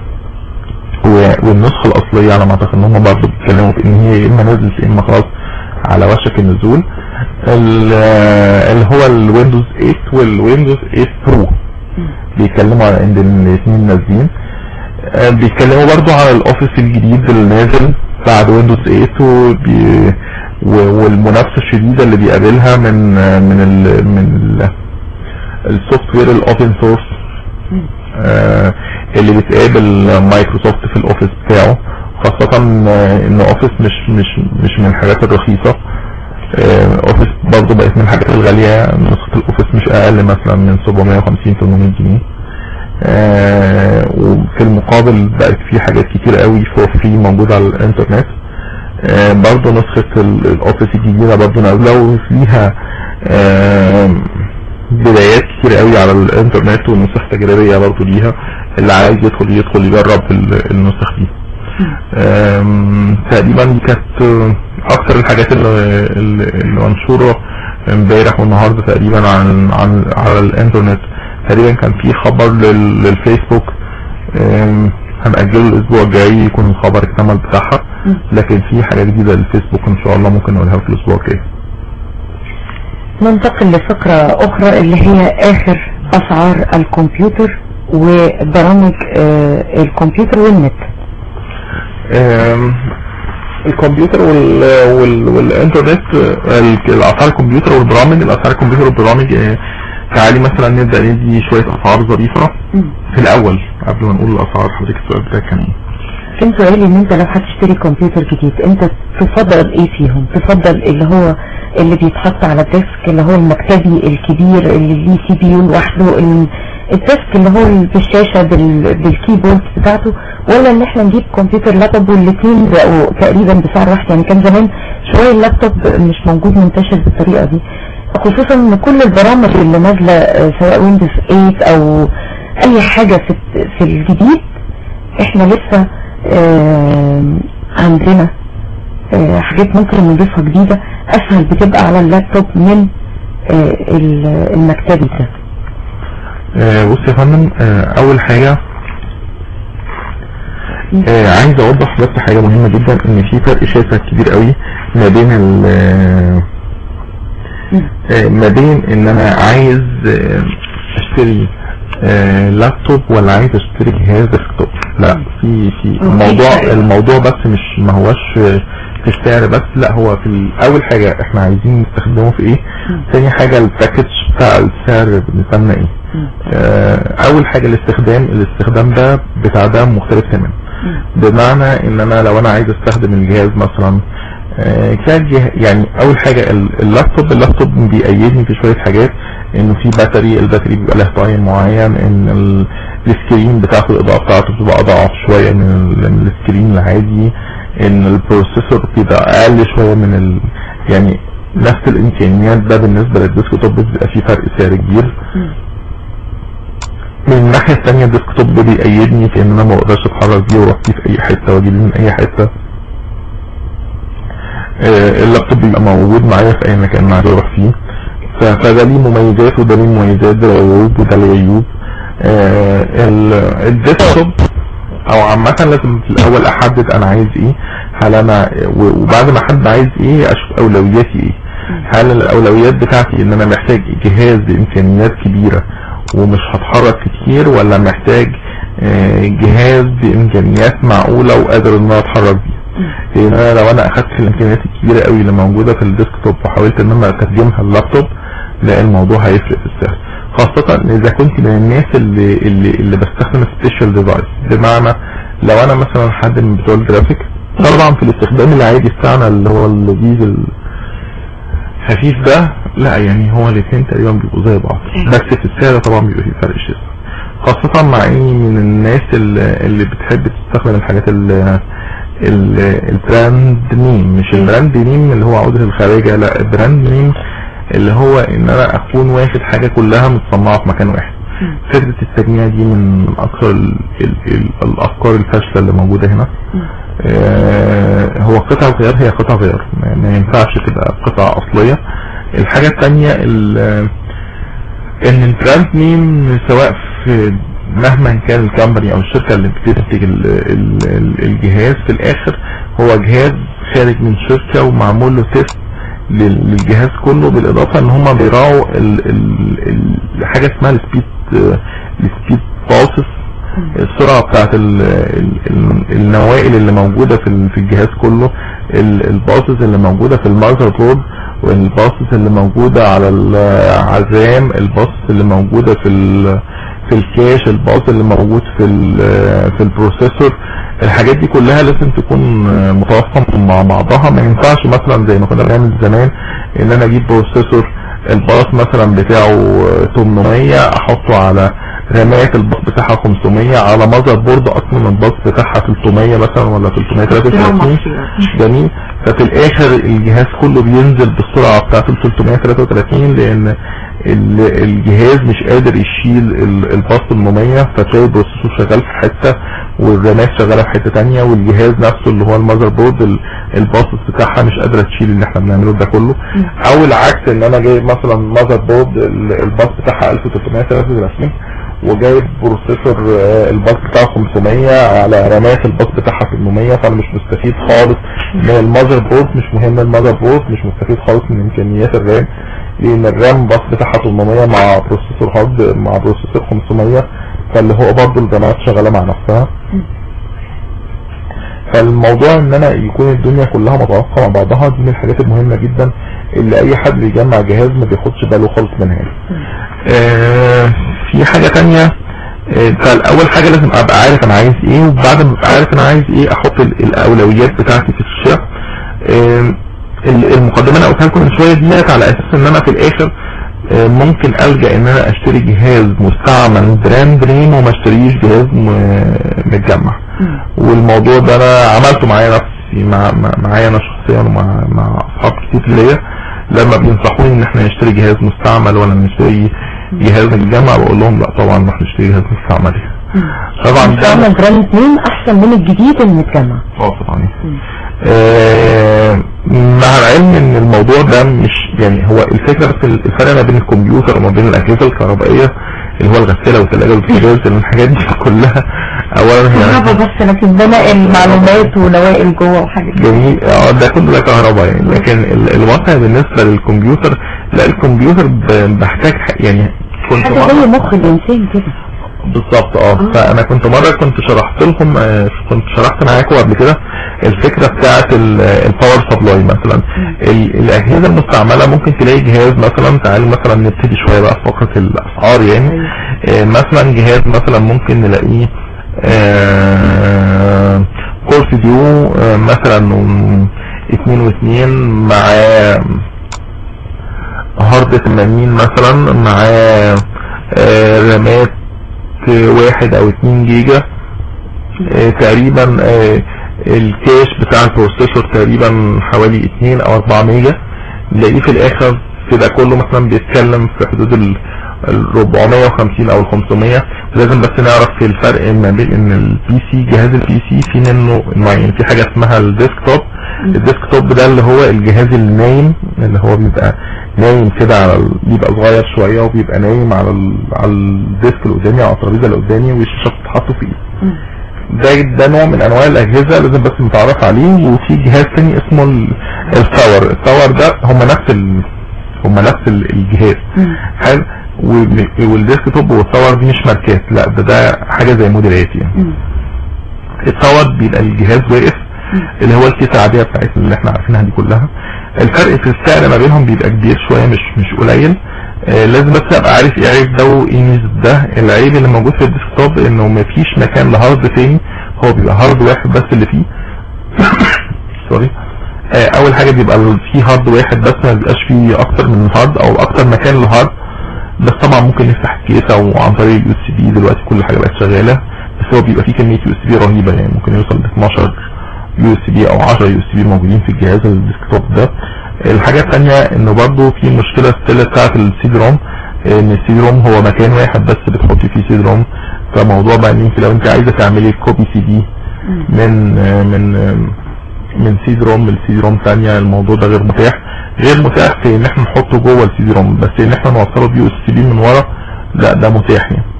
C: و- والنسخة الأصلية على ما أعتقد إن هم برضه بيتكلموا في إن هي يا إما نزلت يا إما خلاص على وشك النزول ال- اللي هو الويندوز 8 والويندوز 8 برو بيتكلموا على إن الاثنين نازلين آه، بيتكلموا برضه على الأوفيس الجديد اللي نازل بعد ويندوز 8 وبي و- والمنافسة الشديدة اللي بيقابلها من آه، من ال من ال السوفت وير الاوبن سورس آه، اللي بتقابل مايكروسوفت في الاوفيس بتاعه خاصة آه، ان اوفيس مش مش مش من الحاجات الرخيصة آه، اوفيس برضه بقت من الحاجات الغالية نسخة الاوفيس مش اقل مثلا من 750 800 جنيه آه، وفي المقابل بقت في حاجات كتير قوي فور فري موجودة على الانترنت آه، برضه نسخة ال- الاوفيس الجديدة برضه نازلة وفيها آه، بدايات كتير قوي على الانترنت والنسخ تجريبية برضه ليها اللي عايز يدخل يدخل يجرب ال- النسخ دي آم، تقريبا دي كانت آه، اكتر الحاجات اللي, اللي اللي منشورة امبارح والنهاردة تقريبا عن عن على الانترنت تقريبا كان في خبر لل- للفيسبوك آم، هنأجله الاسبوع الجاي يكون الخبر اكتمل بتاعها لكن في حاجة جديدة للفيسبوك ان شاء الله ممكن نقولها في الاسبوع الجاي
B: ننتقل لفقرة أخرى اللي هي آخر أسعار الكمبيوتر وبرامج آه، الكمبيوتر والنت
C: آم، الكمبيوتر وال... وال... والانترنت آه، ال- الاسعار الكمبيوتر والبرامج الاسعار الكمبيوتر والبرامج آه، تعالي مثلا نبدا ندي شويه اسعار ظريفه في الاول قبل ما نقول الاسعار حضرتك السؤال بتاعك كان ايه؟
B: كان سؤالي ان انت لو هتشتري كمبيوتر جديد انت تفضل ايه فيهم تفضل اللي هو اللي بيتحط على الديسك اللي هو المكتبي الكبير اللي ليه سي بي يو لوحده ال- الديسك اللي هو اللي في الشاشة بال- بالكيبورد بتاعته ولا ان احنا نجيب كمبيوتر لابتوب والاثنين بقوا تقريبا بسعر واحد يعني كان زمان شوية اللابتوب مش موجود منتشر بالطريقة دي خصوصا ان كل البرامج اللي نازلة آه، سواء ويندوز 8 او اي حاجة في في الجديد احنا لسه آه، عندنا آه، حاجات ممكن نضيفها جديدة اسهل بتبقى على اللابتوب من آه، ال- المكتبي ده
C: آه، بص يا فندم آه، اول حاجه آه، عايز اوضح بس حاجه مهمه جدا ان في فرق شاسع كبير قوي ما بين ال آه، ما بين ان انا عايز آه، اشتري آه، لابتوب ولا عايز اشتري جهاز ديسكتوب لا في في الموضوع الموضوع بس مش ما هوش آه، في السعر بس لا هو في ال- اول حاجه احنا عايزين نستخدمه في ايه تاني حاجه الباكج بتاع السعر بالنسبه لنا ايه آه، اول حاجه الاستخدام الاستخدام ده بتاع ده مختلف تماما بمعنى ان انا لو انا عايز استخدم الجهاز مثلا آه، كجه يعني اول حاجه ال- اللابتوب اللابتوب بيأيدني في شويه حاجات انه في باتري الباتري بيبقى له تايم معين ان ال- السكرين بتاعته الاضاءه بتاعته بتبقى اضعف شويه من ال- من السكرين العادي ان البروسيسور بيبقى اقل شويه من ال يعني نفس الامكانيات ده بالنسبه للديسكتوب بيبقى فيه فرق سعر كبير من الناحية الثانية الديسكتوب ده بيأيدني في ان انا ما اقدرش اتحرك بيه واروح بيه في اي حتة واجيب من اي حتة آه، اللابتوب بيبقى موجود معايا في اي مكان انا عايز اروح فيه ف- فده ليه مميزات وده ليه مميزات ده ليه عيوب وده ليه عيوب آه، ال- الديسكتوب او عامة لازم في الاول احدد انا عايز ايه هل انا و- وبعد ما احدد عايز ايه اشوف اولوياتي ايه هل الاولويات بتاعتي ان انا محتاج جهاز بامكانيات كبيرة ومش هتحرك كتير ولا محتاج آه، جهاز بامكانيات معقولة وقادر ان انا اتحرك بيه لان انا لو انا اخدت الامكانيات الكبيرة قوي اللي موجودة في الديسكتوب وحاولت ان انا اترجمها اللابتوب لا الموضوع هيفرق في السعر خاصة اذا كنت من الناس اللي اللي, اللي بستخدم سبيشال ديفايس بمعنى لو انا مثلا حد من بتوع الجرافيك طبعا في الاستخدام العادي بتاعنا اللي هو اللذيذ الخفيف ده لا يعني هو الاثنين تقريبا بيبقوا زي بعض بس في السعر طبعا بيبقى في فرق شاسع خاصة مع اني من الناس اللي, اللي بتحب تستخدم الحاجات ال ال- البراند نيم مش البراند نيم اللي هو عودة الخارجة لا البراند نيم اللي هو ان انا اكون واخد حاجة كلها متصنعة في مكان واحد فكرة التجميع دي من اكثر ال ال ال الافكار الفاشلة اللي موجودة هنا آه هو قطع غيار هي قطع غيار ما ما ينفعش تبقى قطع اصلية الحاجة التانية ال- ان البراند نيم سواء في مهما كان الكامباني او الشركة اللي بتنتج ال- ال- ال- الجهاز في الاخر هو جهاز خارج من شركة ومعمول له تيست لل- للجهاز كله بالاضافة ان هم بيراعوا ال- ال- ال- حاجة اسمها السبيد السبيد بروسس السرعة بتاعت ال ال ال النوائل اللي موجودة في ال- في الجهاز كله ال- الباصص اللي موجودة في المذر بورد والباصص اللي موجودة على العزام الباصص اللي موجودة في ال في الكاش الباص اللي موجود في ال- في البروسيسور الحاجات دي كلها لازم تكون متوافقة مع بعضها ما ينفعش مثلا زي ما كنا بنعمل زمان ان انا اجيب بروسيسور الباص مثلا بتاعه 800 احطه على رامات الباص بتاعها 500 على مذر بورد اصلا الباص بتاعها 300 مثلا ولا 333 جميل ففي الاخر الجهاز كله بينزل بالسرعة بتاعته ال 333 لان ال- الجهاز مش قادر يشيل ال- الباص 800 فتلاقي البروسيسور شغال في حتة والرامات شغالة في حتة تانية والجهاز نفسه اللي هو المذر بورد ال- الباصص بتاعها مش قادرة تشيل اللي احنا بنعمله ده كله او العكس ان انا جايب مثلا مذر بورد ال- الباص بتاعها 1333 وجايب بروسيسور آه، الباص بتاعه 500 على رامات الباص بتاعها 800 فانا مش مستفيد خالص من المذر بورد مش مهم المذر بورد مش مستفيد خالص من امكانيات الرام لان الرام باص بتاعها 800 مع بروسيسور هارد مع بروسيسور 500 فاللي هو برضه الرامات شغاله مع نفسها فالموضوع ان انا يكون الدنيا كلها متوافقه مع بعضها دي من الحاجات المهمه جدا اللي اي حد بيجمع جهاز ما بياخدش باله خالص منها آه في حاجه تانية آه، فالاول حاجه لازم ابقى عارف انا عايز ايه وبعد ما ابقى عارف انا عايز ايه احط ال- الاولويات بتاعتي في الشراء آه، ال- المقدمه اللي قلتها لكم من شويه ديت على اساس ان انا في الاخر آه، ممكن الجا ان انا اشتري جهاز مستعمل براند نيم وما اشتريش جهاز م- متجمع والموضوع ده انا عملته معايا نفسي مع مع- معايا انا شخصيا ومع مع اصحاب كتير ليا لما بينصحوني ان احنا نشتري جهاز مستعمل ولا نشتري جهاز متجمع بقول لهم لا طبعا نروح نشتري جهاز مستعمل طبعا ده
B: مستعمل براند نيم احسن من الجديد المتجمع
C: اه طبعا آه، مع العلم ان الموضوع ده مش يعني هو الفكره بس الفرق ما بين الكمبيوتر وما بين الاجهزه الكهربائيه اللي هو الغساله والثلاجه والبوتاجاز الحاجات دي كلها اولا
B: كهرباء
C: هي
B: بس لكن ده نقل معلومات ونوائل جوه وحاجات كده.
C: جميل اه ده كله ده كهرباء يعني لكن ال- الوضع بالنسبه للكمبيوتر لا الكمبيوتر ب- بحتاج ح- يعني كنت
B: حاجه
C: مرة-
B: زي مخ الانسان كده
C: بالظبط اه فانا كنت مره كنت شرحت لكم آه، كنت شرحت معاكم قبل كده الفكره بتاعه الباور سبلاي مثلا ال- الاجهزه المستعمله ممكن تلاقي جهاز مثلا تعالوا مثلا نبتدي شويه بقى في فقره الاسعار يعني آه، مثلا جهاز مثلا ممكن نلاقيه آه، كورس ديو آه، مثلا اتنين واتنين معاه هارد 80 مثلا معاه آه، رامات آه، واحد او اتنين جيجا آه، تقريبا آه، الكاش بتاع البروسيسور تقريبا حوالي اتنين او اربعة ميجا نلاقيه في الاخر في ده كله مثلا بيتكلم في حدود ال ال 450 او ال 500 لازم بس نعرف في الفرق ما بين ان البي سي جهاز البي سي في منه نوعين في حاجه اسمها الديسكتوب الديسكتوب ده اللي هو الجهاز النايم اللي هو بيبقى نايم كده على ال... بيبقى صغير شويه وبيبقى نايم على ال... على الديسك اللي قدامي على الترابيزه اللي قدامي والشاشه بتتحط فيه ده ده نوع من انواع الاجهزه لازم بس نتعرف عليه وفي جهاز تاني اسمه ال- التاور التاور ده هم نفس ال... هم نفس ال- الجهاز حلو وال- والديسك توب والتاور دي مش ماركات لا ده ده حاجه زي موديلات يعني التاور بيبقى الجهاز واقف اللي هو الكيسه العاديه بتاعتنا اللي احنا عارفينها دي كلها الفرق في السعر ما بينهم بيبقى كبير شويه مش مش قليل آه لازم بس ابقى عارف ايه عيب ده وايه ميزه ده العيب اللي موجود في الديسكتوب انه مفيش مكان لهارد تاني هو بيبقى هارد واحد بس اللي فيه سوري آه اول حاجه بيبقى فيه هارد واحد بس ما بيبقاش فيه اكتر من هارد او اكتر مكان لهارد بس طبعا ممكن نفتح الكيسه وعن طريق اليو اس بي دلوقتي كل حاجه بقت شغاله بس هو بيبقى فيه كميه يو اس بي رهيبه يعني ممكن يوصل ل 12 يو اس بي او 10 يو اس بي موجودين في الجهاز الديسكتوب ده الحاجه الثانيه انه برضو في مشكله ستيل بتاعت السي دي روم ان السي دي روم هو مكان واحد بس بتحطي فيه سي دي روم فموضوع بقى ان انت لو انت عايزه تعملي كوبي سي دي من من من سي دي روم لسي دي روم ثانيه الموضوع ده غير متاح غير متاح في ان احنا نحطه جوه السي دي روم بس ان احنا نوصله بيو اس بي من ورا لا ده متاح يعني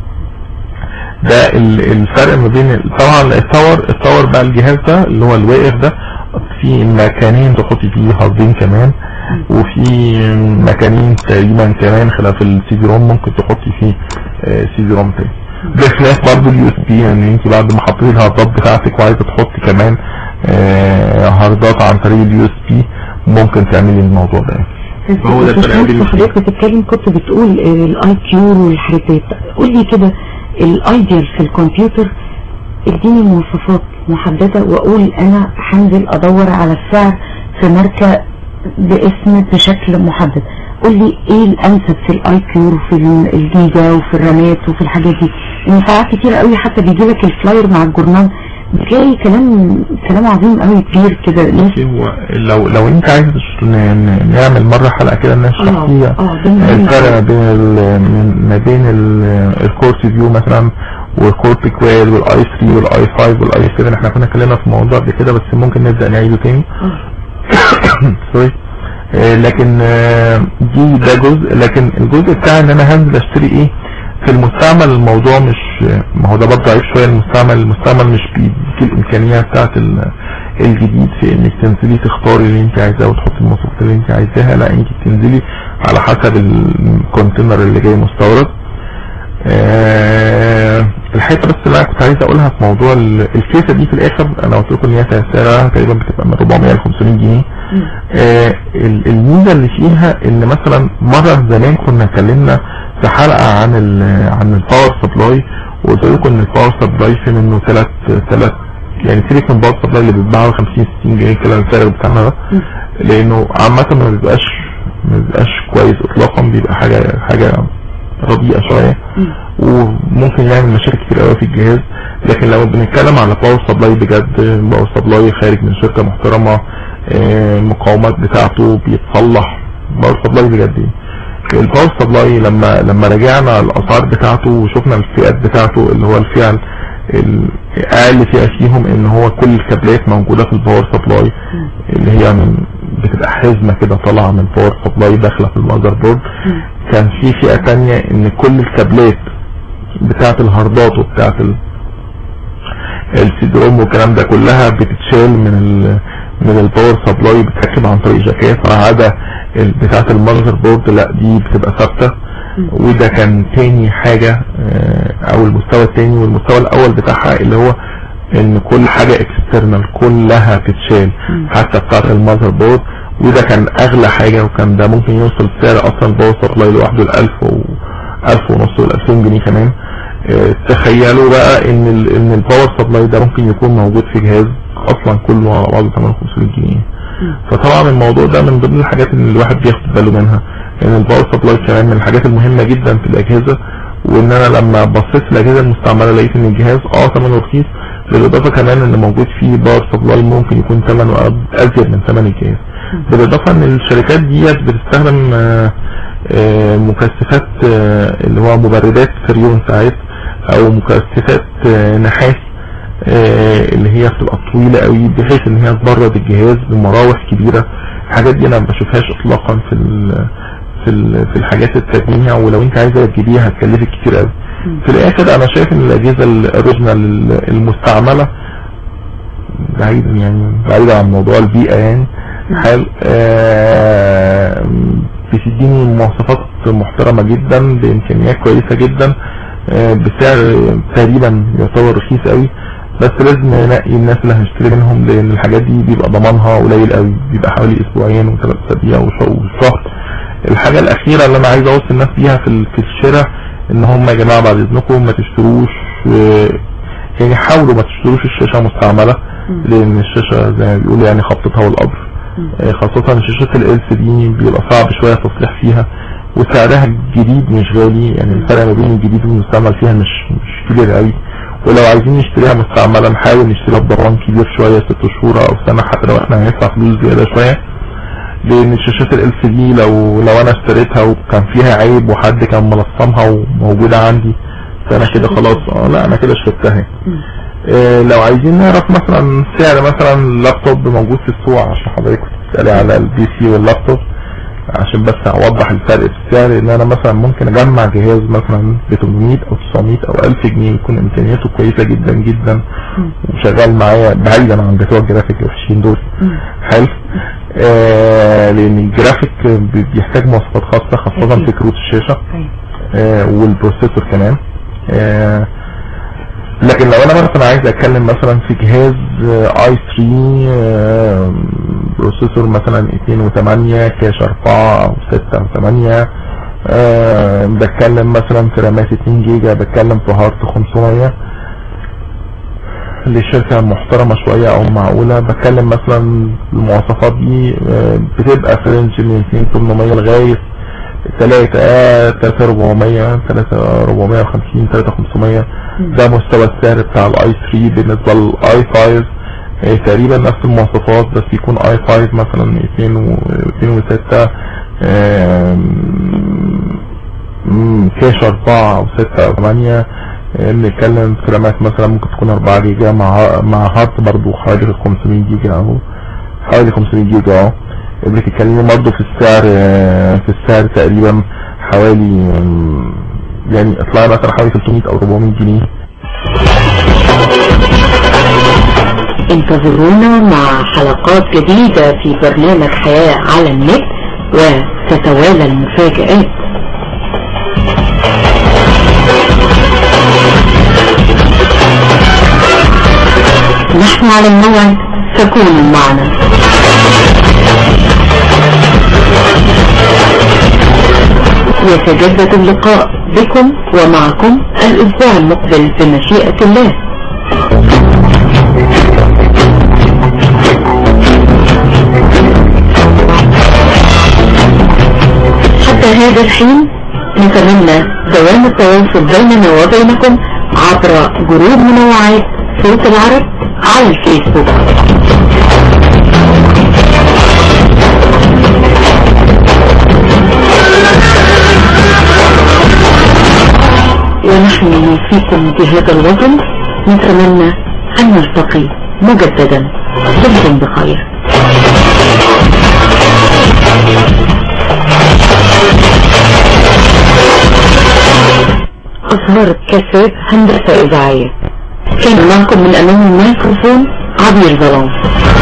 C: ده ال- الفرق ما بين ال- طبعا التاور التاور بقى الجهاز ده اللي هو الواقف ده في مكانين تحطي فيه هاردين كمان وفي مكانين تقريبا كمان خلاف السي دي روم ممكن تحطي فيه سي دي روم تاني بخلاف برضه اليو اس بي يعني انت بعد ما حطيتي الهاردات بتاعتك وعايزه تحطي كمان آه، هاردات عن طريق اليو اس بي ممكن تعملي الموضوع ده يعني. فهو ده الفرق بين
B: بس حضرتك بتتكلم كنت بتقول الاي كيو والحاجات دي قول لي كده الايديال في الكمبيوتر اديني مواصفات محددة واقول انا هنزل ادور على السعر في ماركة باسم بشكل محدد قول لي ايه الانسب في الاي كيو وفي ال- الجيجا وفي الرامات وفي الحاجات دي لان ساعات كتير قوي حتى بيجي لك الفلاير مع الجورنال بتلاقي كلام كلام عظيم قوي كبير كده ناس
C: هو لو لو انت عايز تش- ن- ن- نعمل مرة حلقة كده نشرح
B: اه
C: فيها
B: اه ده مهم
C: الفرق ما
B: أوي.
C: بين ال- من- ما بين الكورس فيو مثلا والكورت كويل والاي 3 والاي 5 والاي 7 احنا كنا اتكلمنا في الموضوع قبل كده بس ممكن نبدا نعيده تاني سوري آه، لكن آه، دي ده جزء لكن الجزء بتاع ان انا هنزل اشتري ايه في المستعمل الموضوع مش ما هو ده برضه عيب شويه المستعمل المستعمل مش بيديك الامكانيه بتاعت ال- الجديد في انك تنزلي تختاري اللي انت عايزاه وتحطي المواصفات اللي انت عايزاها لا انت بتنزلي على حسب الكونتينر اللي جاي مستورد آه، الحته بس اللي انا كنت عايز اقولها في موضوع ال- الكيسه دي في الاخر انا قلت لكم ان هي سعرها تقريبا بتبقى من 400 ل 500 جنيه آه، ال- الميزه اللي فيها ان مثلا مره زمان كنا اتكلمنا في حلقه عن ال عن الباور سبلاي وقلت لكم ان الباور سبلاي في منه ثلاث ثلاث يعني سيبك من الباور سبلاي اللي بيتباع ب 50 60 جنيه كده السعر بتاعنا ده لانه عامه ما بيبقاش ما بيبقاش كويس اطلاقا بيبقى حاجه حاجه رديئه شويه وممكن يعمل مشاكل كتير قوي في الجهاز لكن لو بنتكلم على باور سبلاي بجد باور سبلاي خارج من شركه محترمه آه، المقاومات بتاعته بيتصلح باور سبلاي بجد يعني. الباور سبلاي لما لما راجعنا الاسعار بتاعته وشفنا الفئات بتاعته اللي هو الفئه ال- الاقل فئه فيهم ان هو كل الكابلات موجوده في الباور سبلاي اللي هي من بتبقى حزمه كده طالعه من الباور سبلاي داخله في المذر بورد كان في فئه تانية ان كل الكابلات بتاعت الهاردات وبتاعت ال السيدروم والكلام ده كلها بتتشال من ال من الباور سبلاي بتركب عن طريق جاكيت ما عدا ال- بتاعت المذر بورد لا دي بتبقى ثابته وده كان تاني حاجة آه، او المستوى التاني والمستوى الاول بتاعها اللي هو ان كل حاجة اكسترنال كلها تتشال حتى بتاعت المذر بورد وده كان اغلى حاجة وكان ده ممكن يوصل سعر اصلا الباور سبلاي لوحده الالف و الف ونص والالفين جنيه كمان آه، تخيلوا بقى ان ال ان الباور سبلاي ده ممكن يكون موجود في جهاز اصلا كله على بعضه 8500 جنيه فطبعا الموضوع ده من ضمن الحاجات اللي الواحد بياخد باله منها ان الباور سبلاي كمان من الحاجات المهمة جدا في الاجهزة وان انا لما بصيت في الاجهزة المستعملة لقيت ان الجهاز اه ثمنه رخيص بالاضافة كمان ان موجود فيه باور سبلاي ممكن يكون ثمنه أب- ازيد من ثمن الجهاز بالاضافة ان الشركات ديت بتستخدم آه، آه، مكثفات آه، اللي هو مبردات فريون ساعات او مكثفات آه، نحاس آه، اللي هي بتبقى طويلة قوي بحيث ان هي تبرد الجهاز بمراوح كبيرة الحاجات دي انا ما بشوفهاش اطلاقا في ال في ال في الحاجات التجميع ولو انت عايزه تجيبيها هتكلفك كتير قوي في الاخر انا شايف ان الاجهزه الاوريجينال المستعمله بعيدا يعني بعيدا عن موضوع البيئه يعني حال آه، بتديني مواصفات محترمه جدا بامكانيات كويسه جدا آه، بسعر تقريبا يعتبر رخيص قوي بس لازم ننقي الناس اللي هنشتري منهم لان الحاجات دي بيبقى ضمانها قليل قوي بيبقى حوالي اسبوعين وثلاث اسابيع وش- وشهر الحاجة الاخيرة اللي انا عايز اوصي الناس بيها في ال- في الشراء ان هم يا جماعة بعد اذنكم ما تشتروش آه، يعني حاولوا ما تشتروش الشاشة مستعملة لان الشاشة زي ما بيقولوا يعني خبطتها والقبر آه، خاصة الشاشات ال LCD بيبقى صعب شوية التصليح فيها وسعرها الجديد مش غالي يعني الفرق ما بين الجديد والمستعمل فيها مش مش كبير قوي ولو عايزين نشتريها مستعملة نحاول نشتريها بضمان كبير شوية ست شهور او سنة حتى لو احنا هندفع فلوس زيادة شوية لان الشاشات ال LCD لو لو انا اشتريتها وكان فيها عيب وحد كان ملصمها وموجودة عندي فانا كده خلاص اه لا انا كده شربتها إيه لو عايزين نعرف مثلا سعر مثلا لابتوب موجود في السوق عشان حضرتك تسألي على البي سي واللابتوب عشان بس اوضح الفرق في السعر ان انا مثلا ممكن اجمع جهاز مثلا ب 800 او 900 او 1000 جنيه يكون امكانياته كويسه جدا جدا وشغال معايا بعيدا عن بتوع الجرافيك الوحشين دول حلو آه لان الجرافيك بي- بيحتاج مواصفات خاصه خاصه
B: أكيد.
C: في كروت الشاشه
B: أيوة.
C: آه والبروسيسور كمان آه لكن لو انا مثلا عايز اتكلم مثلا في جهاز اي 3 آه بروسيسور مثلا 2 و8 كاش 4 او 6 و8 آه بتكلم مثلا في رامات 2 جيجا بتكلم في هارت 500 لشركة محترمة شوية او معقولة بتكلم مثلا المواصفات دي آه، بتبقى في رينج من 2800 لغاية 3 3400 3450 3500 ده مستوى السعر بتاع الاي 3 بالنسبة للاي 5 آه، تقريبا نفس المواصفات بس يكون اي 5 مثلا 2 و 2 و6 كاش 4 او 6 او 8 بنتكلم في رامات مثلا ممكن تكون 4 جيجا مع مع هارت برضو حوالي 500 جيجا اهو حوالي 500 جيجا اهو بتتكلمي برضو في السعر آه، في السعر تقريبا حوالي يعني اطلع مثلا حوالي 300 او 400 جنيه
A: انتظرونا مع حلقات جديدة في برنامج حياة على النت وتتوالى المفاجآت نحن على الموعد فكونوا معنا يتجدد اللقاء بكم ومعكم الأسبوع المقبل بمشيئة الله حتى هذا الحين نتمنى دوام التواصل بيننا وبينكم عبر جروب منوعات صوت العرب على الفيسبوك ونحن نوصيكم بهذا الوطن نتمنى أن نلتقي مجددا دمتم بخير أظهرت كاسات هندسة إذاعية كان معكم من أمام الميكروفون عبير ظلام